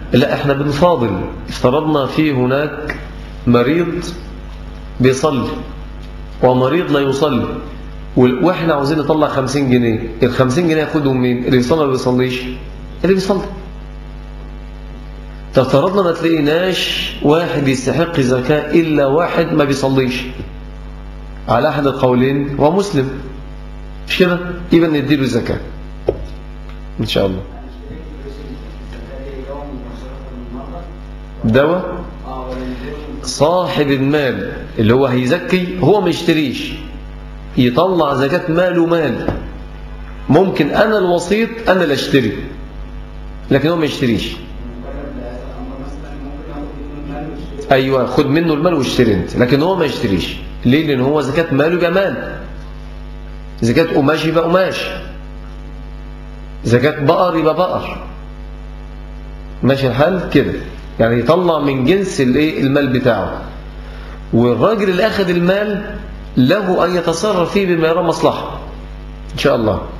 لا احنا بنفاضل افترضنا في هناك مريض بيصلي ومريض لا يصلي واحنا عاوزين نطلع 50 جنيه ال 50 جنيه ياخدهم مين اللي بيصلي ولا بيصليش اللي بيصلي طب افترضنا ما تلاقيناش واحد يستحق زكاة إلا واحد ما بيصليش على أحد القولين هو مسلم مش كده يبقى نديله زكاة إن شاء الله دواء صاحب المال اللي هو هيزكي هو ما يشتريش يطلع زكاة ماله مال ممكن أنا الوسيط أنا اللي اشتري لكن هو ما يشتريش أيوة خد منه المال واشتري انت لكن هو ما يشتريش ليه لأن هو زكاة ماله يبقى مال زكاة قماش يبقى قماش زكاة بقر يبقى بقر ماشي الحال كده يعني يطلع من جنس الايه المال بتاعه والراجل اللي اخذ المال له ان يتصرف فيه بما يرى مصلحه ان شاء الله